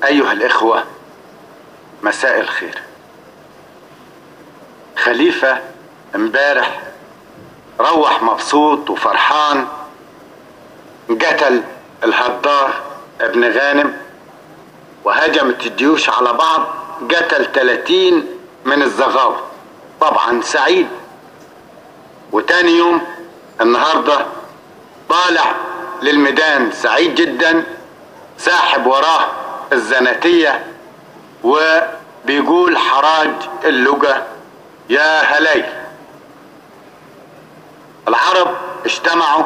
أيها الإخوة مساء الخير خليفة امبارح روح مبسوط وفرحان قتل الهدار ابن غانم وهجمت الجيوش على بعض قتل 30 من الزغاوة طبعا سعيد وتاني يوم النهارده طالع للميدان سعيد جدا ساحب وراه الزناتية وبيقول حراج اللقى يا هليل العرب اجتمعوا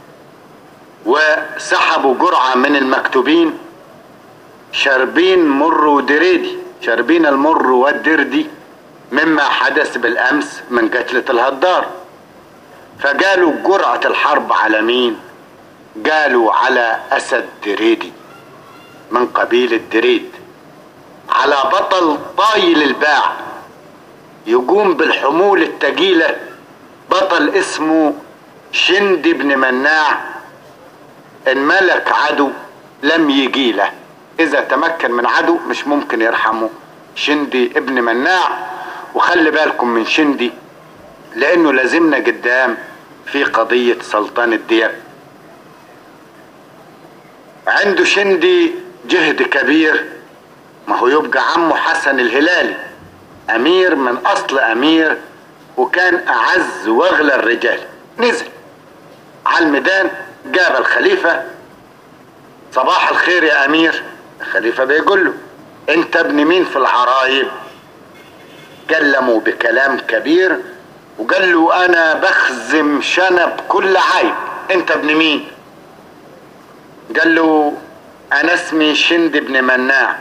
وسحبوا جرعة من المكتوبين شاربين مر ودريدي شاربين المر والدردي مما حدث بالأمس من قتلة الهدار فقالوا جرعة الحرب على مين قالوا على أسد دريدي من قبيلة دريد على بطل طايل الباع يقوم بالحمول التقيلة بطل اسمه شندي بن مناع ان ملك عدو لم يجي له اذا تمكن من عدو مش ممكن يرحمه شندي ابن مناع وخلي بالكم من شندي لانه لازمنا قدام في قضية سلطان الدياب عنده شندي جهد كبير ما هو يبقى عمه حسن الهلالي امير من اصل امير وكان اعز واغلى الرجال نزل على الميدان جاب الخليفة صباح الخير يا امير الخليفة بيقول له انت ابن مين في العرايب كلموا بكلام كبير وقال له انا بخزم شنب كل عيب انت ابن مين قال له انا اسمي شند بن مناع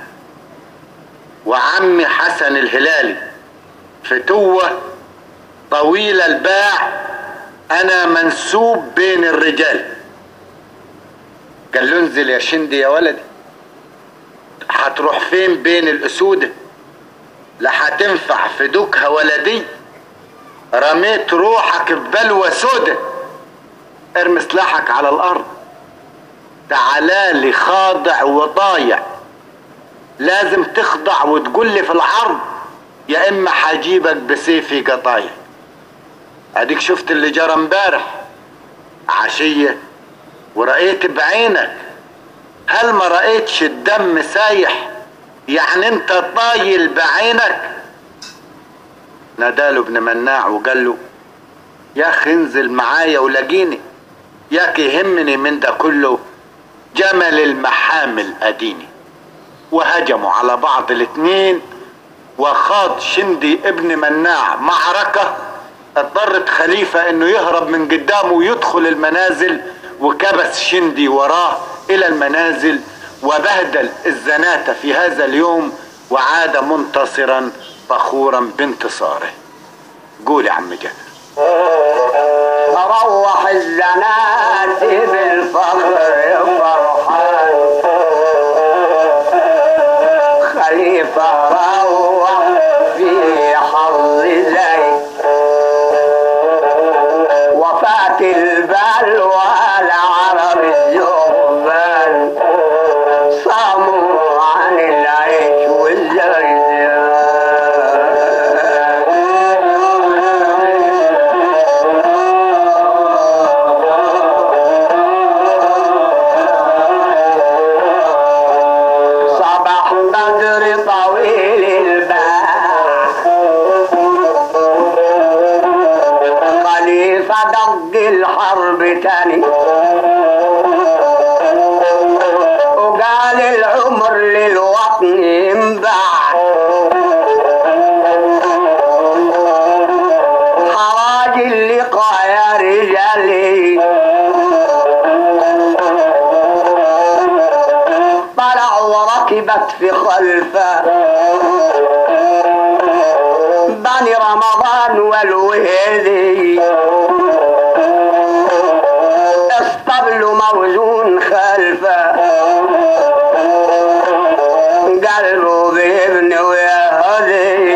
وعمي حسن الهلالي فتوة طويل الباع انا منسوب بين الرجال قال له انزل يا شندي يا ولدي هتروح فين بين الاسودة لا هتنفع في دوكها ولدي رميت روحك في بلوى سودة ارمي سلاحك على الارض تعالى لي خاضع وضايع لازم تخضع وتقول لي في العرض يا اما هجيبك بسيفي قطايع اديك شفت اللي جرى امبارح عشية ورأيت بعينك هل ما رأيتش الدم سايح يعني انت طايل بعينك ناداله ابن مناع وقال له يا اخي انزل معايا ولاقيني ياك يهمني من ده كله جمل المحامل اديني وهجموا على بعض الاتنين وخاض شندي ابن مناع معركة اضطرت خليفة انه يهرب من قدامه ويدخل المنازل وكبس شندي وراه الى المنازل وبهدل الزناتة في هذا اليوم وعاد منتصرا فخورا بانتصاره قول يا عم جابر روح الزنات بالفخر فرحان خليفة روح في حظ زي وفاة البلوى العرب الزغبان صاموا عن العيش والزيزان صباح بدر طويل الباع خليفة دق الحرب تاني وقال العمر للوطن ينباع حراج اللقاء يا رجالي طلع وركبت في خلفه بني رمضان والوهيدي اسطبل موزون خلفه قلبه بابن ويهدي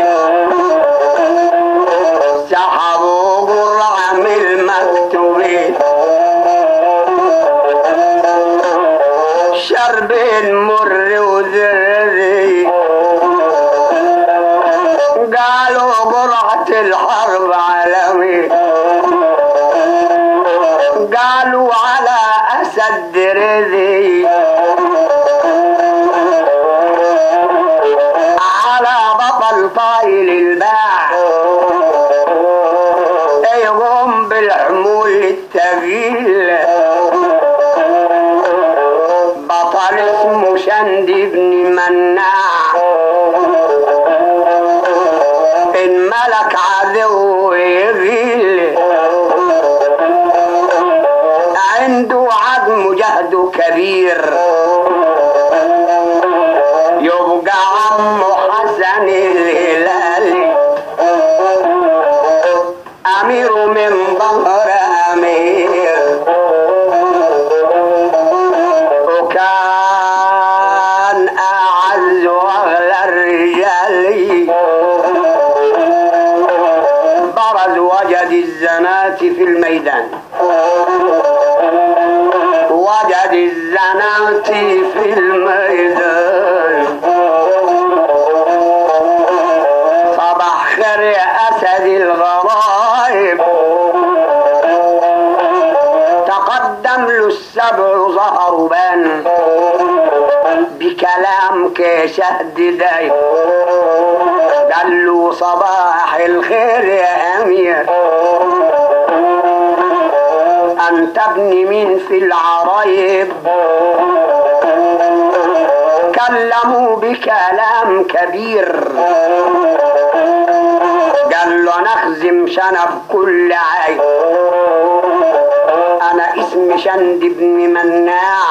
سحبوا قرعة من المكتوبين شربين مر وزر قرعة الحرب عالمي قالوا على أسد رذي على بطل طايل الباع يقوم بالحمول الثقيل بطل اسمه شند بن مناع إن ملك عدو يغيل عنده عدم جهد كبير يبقى عمه حسن الهلالي أمير من ظهر أمير وكان أعز وأغلى الرجال برز وجد الزنات في الميدان وجد الزنات في الميدان صباح خير يا أسد الغرايب تقدم له السبع ظهر بان بكلام كشهد دايب قال له صباح الخير يا أمير أنت ابن مين في العرايب كلموا بكلام كبير قال له نخزم شنب كل عيب انا اسمي شند بن مناع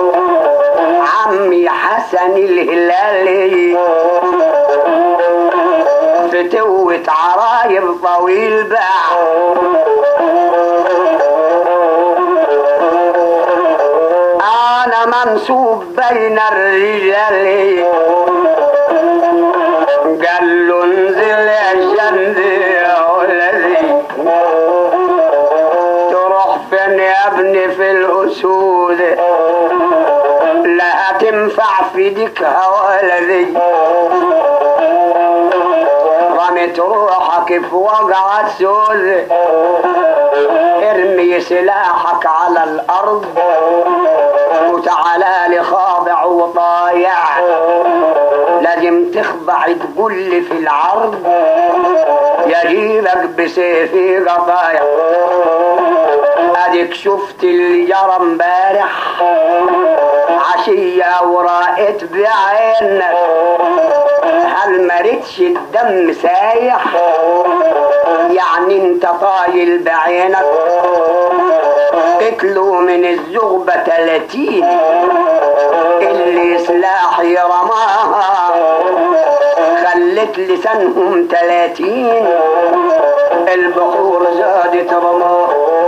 عمي حسن الهلالي فتوة عرايب طويل باع انا منسوب بين الرجال قال له انزل يا شند يا ولدي تروح فين يا ابني في الاسود لا تنفع في ديكها ولدي رمت روحك في وقع السود ارمي سلاحك على الارض وتعالى لي خاضع وطايع لازم تخضع تقول لي في العرض يجيبك بسيفي قطايع اديك شفت اللي جرى امبارح عشية ورأيت بعينك هل مريتش الدم سايح يعني انت طايل بعينك قتلوا من الزغبة تلاتين اللي سلاحي رماها خلت لسانهم تلاتين البحور زادت رماه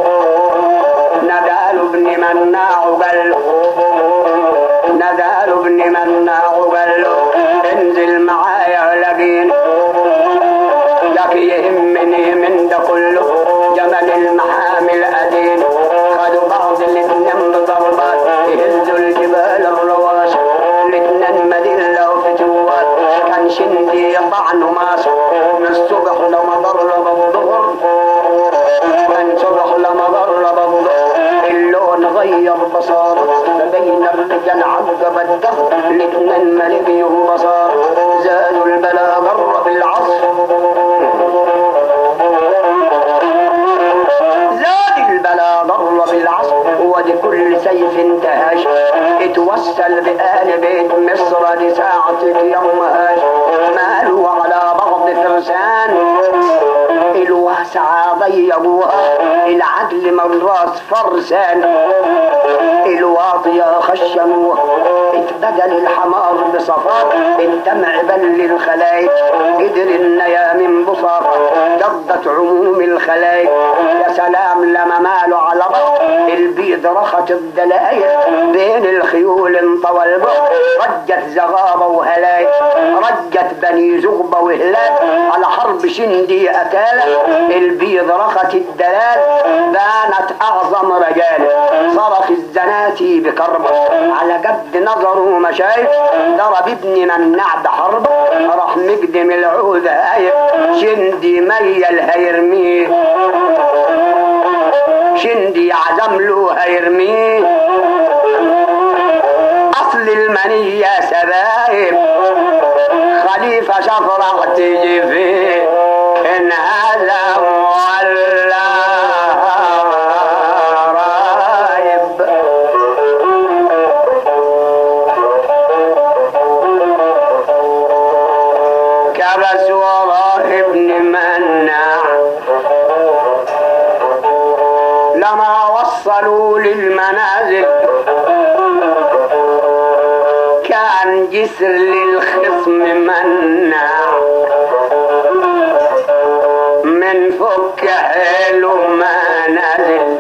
ندال ابن مناع وقال له ندال ابن مناع وقال له انزل معايا لقيني لك يهمني من ده كله جمل المحامل أدين خدوا بعض الاتنين بضربات يهزوا الجبال الرواسي الاتنين مدلة وفتوات كان شندي يطعن ماسك من الصبح لما ضرب الظهر من صبح لما ضرب الظهر اللون غير بصاره بين الرجال عقب الدهر الاتنين ملقيهم بصار زادوا البلا قرب العصر زاد البلا ضر بالعصر ولكل سيف انتهاش اتوسل بآل بيت مصر لساعتك يوم هاش مالوا على بعض فرسان الواسعة ضيقوها العدل من راس فرسان الواطية خشنوها اتبدل الحمار بصفار الدمع بل الخلايق قدر النيا من بصار جضت عموم الخلايق يا سلام لما مالوا على بعض البيض رخت الدلايق بين الخيول انطوى البحر رجت زغابة وهلايق رجت بني زغبة وهلال على حرب شندي أتالة البيض رخت الدلال بانت أعظم رجال صرخ الزناتي بكربة على قد نظره وما شايف ضرب ابن منع بحرب راح مقدم العود هايب شندي ميل هيرميه شندي عزم له هيرميه اصل المنية سبايب خليفة شفرة تجي فيه ان هذا ولا رايب كبس وراه ابن مناع لما وصلوا للمنازل كان جسر للخصم مناع من فك حلو ما نزل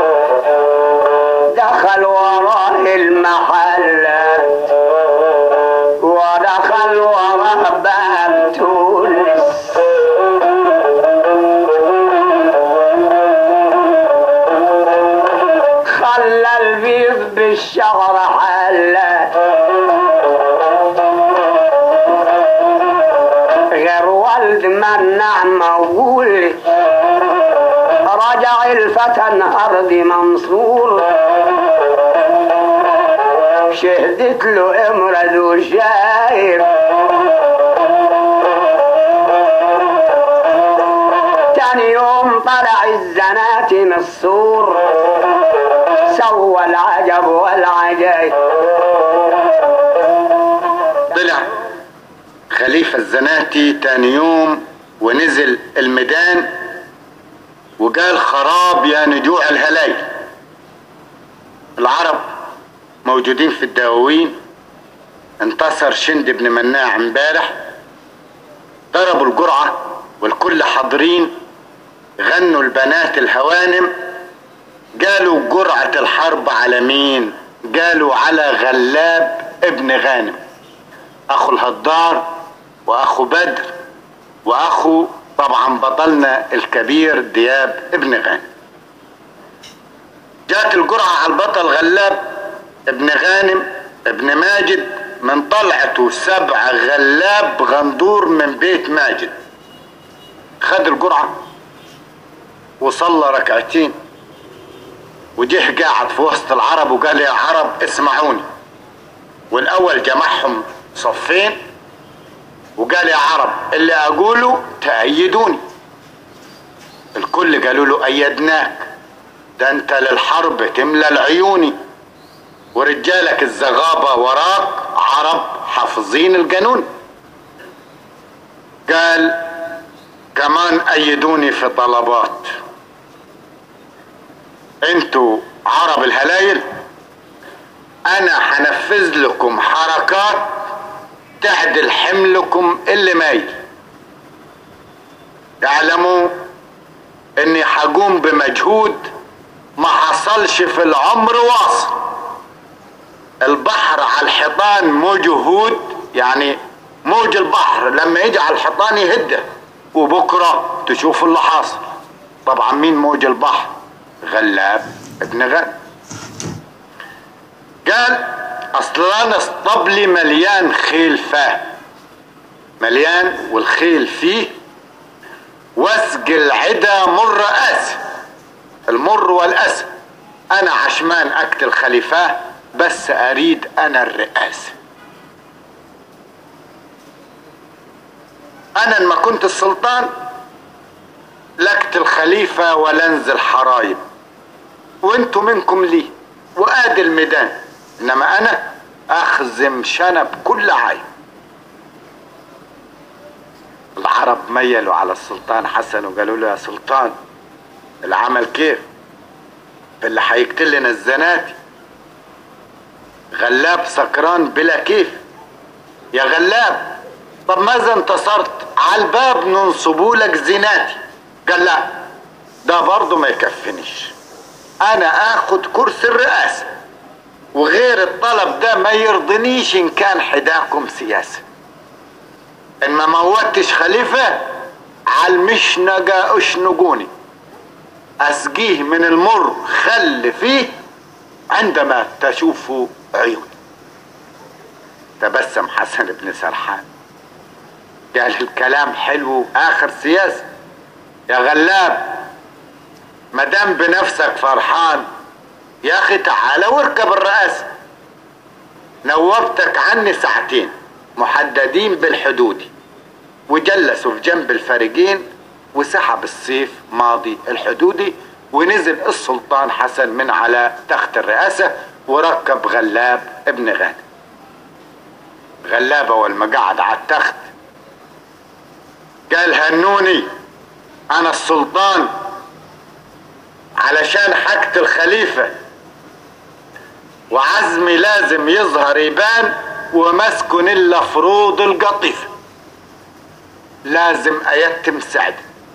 دخل وراه المحلات ودخل وراه باب تونس خلى البيض بالشغر حلات غير والد منع موجود رجع الفتى الأرض منصور شهدت له امرد وشايف تاني يوم طلع الزنات من السور سوى العجب والعجيب طلع خليفة الزناتي تاني يوم ونزل الميدان وقال خراب يا نجوع الهلايل العرب موجودين في الدواوين انتصر شند بن مناع امبارح ضربوا الجرعة والكل حاضرين غنوا البنات الهوانم قالوا جرعة الحرب على مين قالوا على غلاب ابن غانم اخو الهدار واخو بدر واخو طبعا بطلنا الكبير دياب ابن غانم جات الجرعة على البطل غلاب ابن غانم ابن ماجد من طلعته سبع غلاب غندور من بيت ماجد خد الجرعة وصلى ركعتين وجه قاعد في وسط العرب وقال يا عرب اسمعوني والاول جمعهم صفين وقال يا عرب اللي اقوله تأيدوني الكل قالوا له ايدناك ده انت للحرب تملى العيوني ورجالك الزغابة وراك عرب حافظين القانون قال كمان ايدوني في طلبات انتوا عرب الهلايل انا هنفذ لكم حركات تعدل حملكم اللي مايل اعلموا اني هقوم بمجهود ما حصلش في العمر واصل البحر على الحيطان موجه هود يعني موج البحر لما يجي على الحيطان يهده وبكره تشوف اللي حاصل طبعا مين موج البحر غلاب ابن غنم قال اصل انا اسطبلي مليان خيل فاه مليان والخيل فيه وسق العدا مر اسف المر والاسف انا عشمان اقتل خليفاه بس اريد انا الرئاسه انا لما كنت السلطان لقت الخليفة ولا انزل حرايب وانتوا منكم لي وادي الميدان انما انا اخزم شنب كل عين العرب ميلوا على السلطان حسن وقالوا له يا سلطان العمل كيف اللي هيقتل لنا الزناتي غلاب سكران بلا كيف يا غلاب طب ماذا انتصرت على الباب ننصبوا لك زناتي قال لا ده برضه ما يكفنيش انا اخد كرسي الرئاسة وغير الطلب ده ما يرضنيش ان كان حداكم سياسة ان ما موتش خليفة على المشنقة اشنقوني اسقيه من المر خل فيه عندما تشوفوا عيوني تبسم حسن بن سرحان قال الكلام حلو اخر سياسة يا غلاب مدام بنفسك فرحان يا اخي تعالى واركب الرئاسة نوبتك عني ساعتين محددين بالحدود وجلسوا في جنب الفارقين وسحب السيف ماضي الحدودي ونزل السلطان حسن من على تخت الرئاسة وركب غلاب ابن غانم غلاب اول ما قعد على التخت قال هنوني انا السلطان علشان حاجة الخليفة وعزمي لازم يظهر يبان ومسكن الا فروض القطيفة لازم ايتم سعد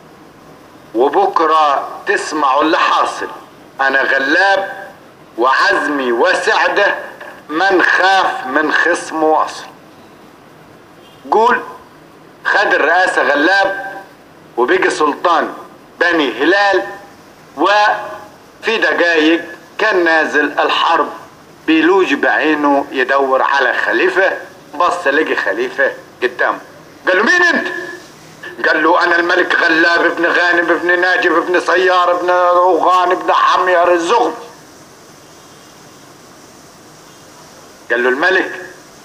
وبكرة تسمعوا اللي حاصل انا غلاب وعزمي وسعده من خاف من خصم واصل قول خد الرئاسة غلاب وبقي سلطان بني هلال وفي دقايق كان نازل الحرب بيلوج بعينه يدور على خليفة بص لقي خليفة قدامه قال له مين انت قال له انا الملك غلاب ابن غانم ابن ناجف ابن سيار ابن روغان ابن حمير الزغم قال له الملك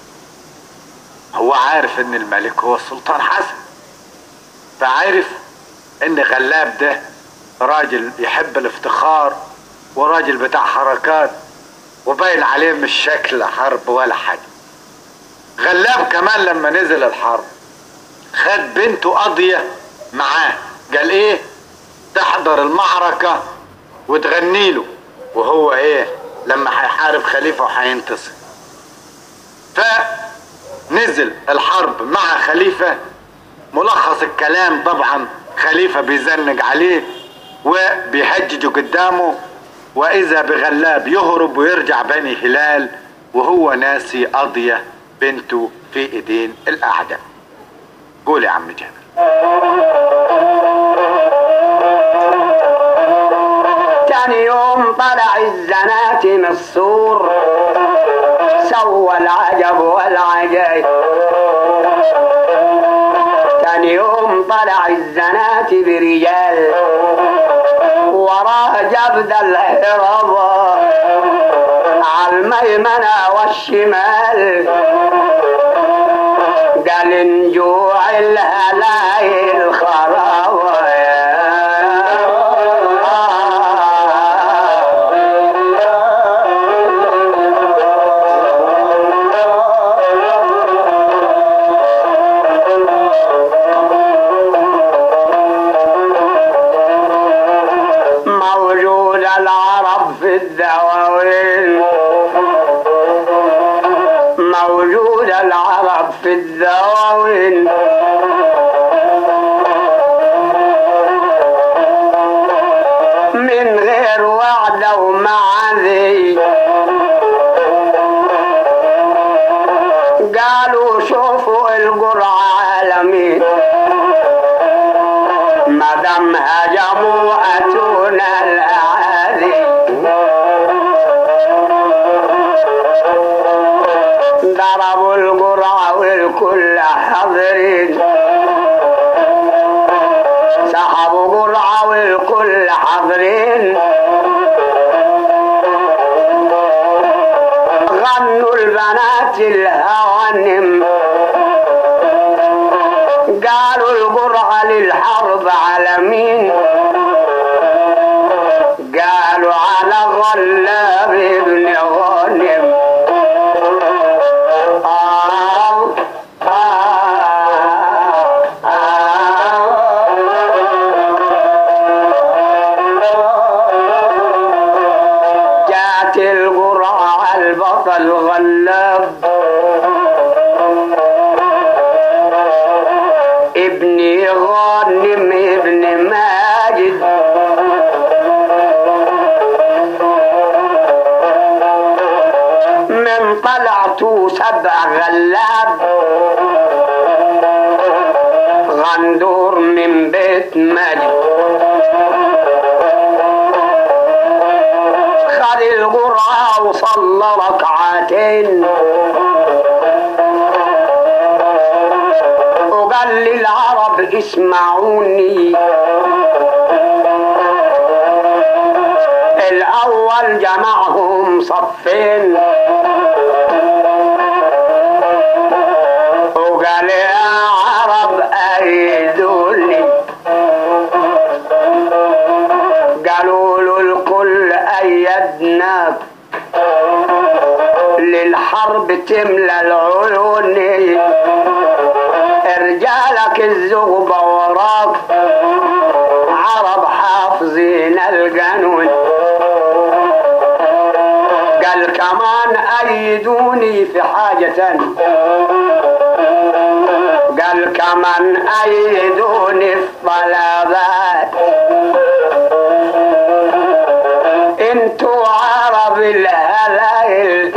هو عارف ان الملك هو السلطان حسن فعارف ان غلاب ده راجل يحب الافتخار وراجل بتاع حركات وباين عليه مش شكل حرب ولا حاجة غلاب كمان لما نزل الحرب خد بنته قضية معاه قال ايه تحضر المعركة وتغني له وهو ايه لما هيحارب خليفة وهينتصر فنزل الحرب مع خليفة ملخص الكلام طبعا خليفة بيزنق عليه وبيهججه قدامه واذا بغلاب يهرب ويرجع بني هلال وهو ناسي قضية بنته في ايدين الاعداء قول يا عم جابر تاني يوم طلع الزنات من السور سوى العجب والعجيب تاني يوم طلع الزنات برجال وراه جبد الهرب على الميمنة والشمال قال انجوع الهلايل خراب موجود العرب في الدواوين موجود العرب في الدواوين من غير وعد ومعذي قالوا شوفوا القرعة عالمين ما دام هجموا اتونا الاعادي ضربوا القرعة والكل حاضرين سحبوا قرعة والكل حاضرين غنوا البنات الهوانم قالوا القرعة للحرب على مين قالوا على غلاب ابن غانم آه آه آه جات القرعة على البطل غلاب ابني غانم ابن ماجد من طلعته سبع غلاب غندور من بيت ماجد خد القرعة وصلى ركعتين اسمعوني الأول جمعهم صفين وقال يا عرب أيدوني قالوا له الكل أيدناك للحرب تملى العيون رجالك الزغبة وراك عرب حافظين القانون قال كمان أيدوني في حاجة قال كمان أيدوني في طلبات انتوا عرب الهلايل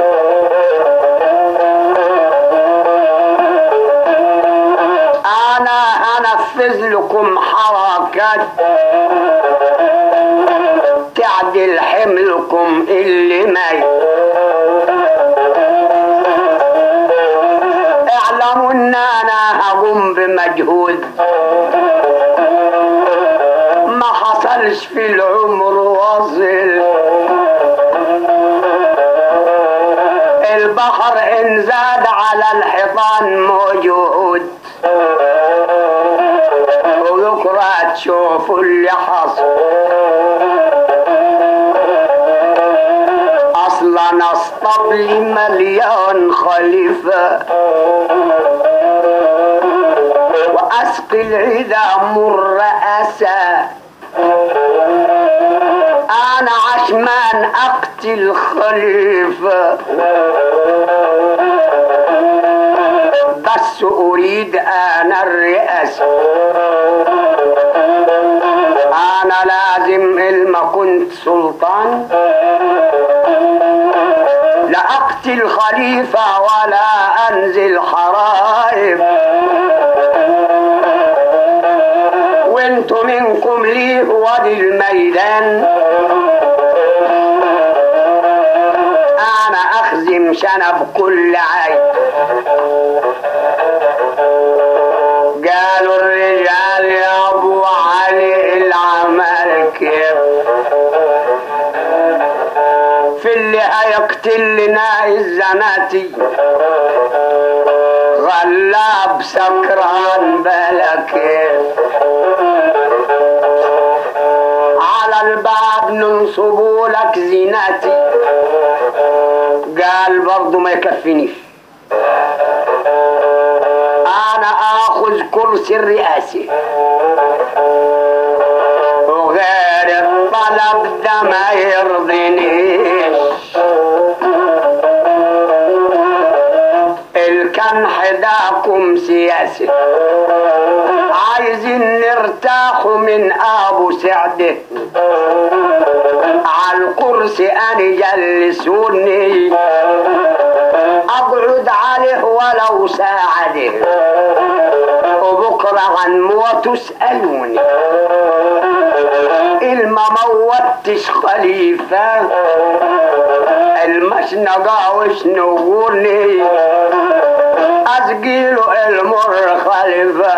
انا انفذ لكم حركات تعدل حملكم اللي ما اعلموا ان انا هقوم بمجهود ما حصلش في العمر واصل البحر ان زاد على الحيطان موجود وبكرة تشوفوا اللي حصل اصلا اسطبلي مليون خليفة واسقي العظام الرأسة انا عشمان اقتل خليفة بس اريد انا الرئاسة انا لازم الما كنت سلطان لا اقتل خليفة ولا انزل حرائب وانتو منكم ليه وادي الميدان انا اخزم شنب كل عين قالوا الرجال يا ابو علي العمل كيف في اللي هيقتل لنا الزناتي غلاب سكران بلا كيف على الباب ننصبوا لك زيناتي قال برضو ما يكفينيش انا اخذ كرسي الرئاسي وغير الطلب ده ما يرضينيش الكن حداكم سياسي عايزين نرتاحوا من ابو سعده على الكرسي انا جلسوني اقعد عليه ولو ساعده وبكره عن موت تسالوني الما موتش خليفه المشنقه وش نقولي اسقيله المر خليفه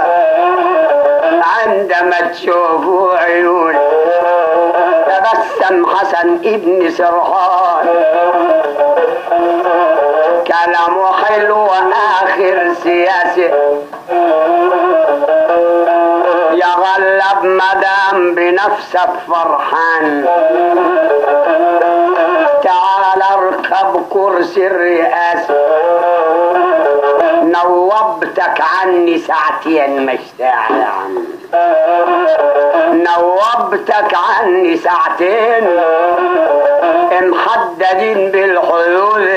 عندما تشوفوا عيون تبسم حسن ابن سرحان كلامه حلو واخر سياسي يا غلب مدام بنفسك فرحان تعال اركب كرسي الرئاسة نوبتك عني ساعتين مش ساعة يا عم نوبتك عني ساعتين محددين بالحلول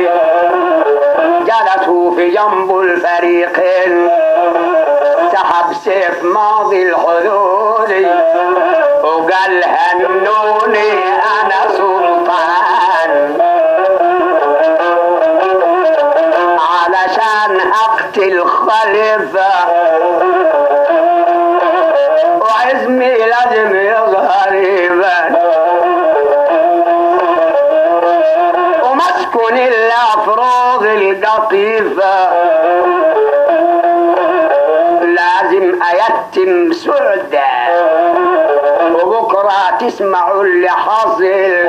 جلسوا في جنب الفريقين سحب سيف ماضي الحلول وقال هنوني انا سلطان علشان اقتل خليفه وعزمي لازم يظهر يبان ومسكن الافراض القطيفه لازم يتم أيتم سعدة وبكرة تسمعوا اللي حاصل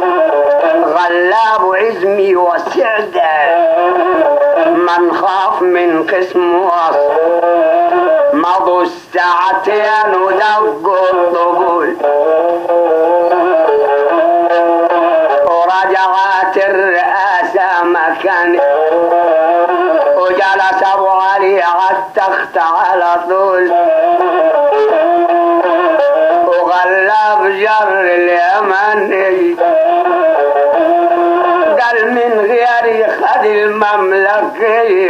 غلاب عزمي وسعدة من خاف من قسم وصل مضوا الساعتين ودقوا الطبول ورجعت الرئاسة مكان وجلس ابو علي على التخت على طول وغلب جر اليمني قال من غيري خد المملكة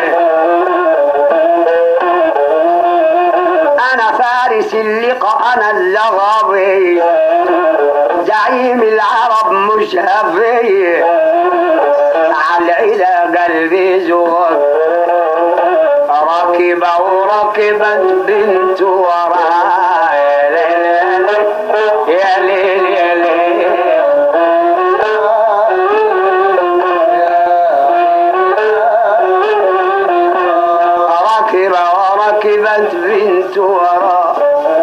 انا فارس اللقاء انا اللغبي زعيم العرب مش هفي على الى قلبي زغر ركب وركبت بنت وراء يا ليل يا ليل ركب وركبت بنت وراء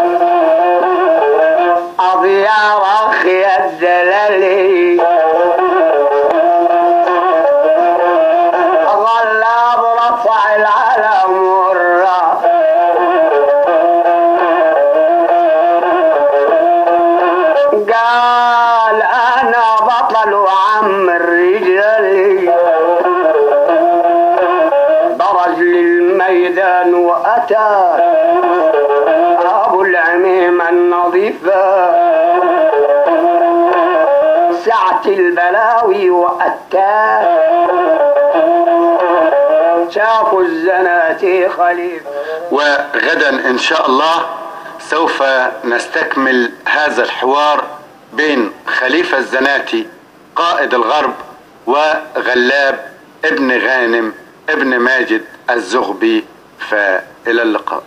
أضياء أخي الدلالي غلاب رفع العلم والراء قال أنا بطل وعم الرجال برز للميدان وأتى أبو العميم النظيفة سعة البلاوي وأتاه شافوا الزناتي خليفة وغدا ان شاء الله سوف نستكمل هذا الحوار بين خليفة الزناتي قائد الغرب وغلاب ابن غانم ابن ماجد الزغبي فإلى اللقاء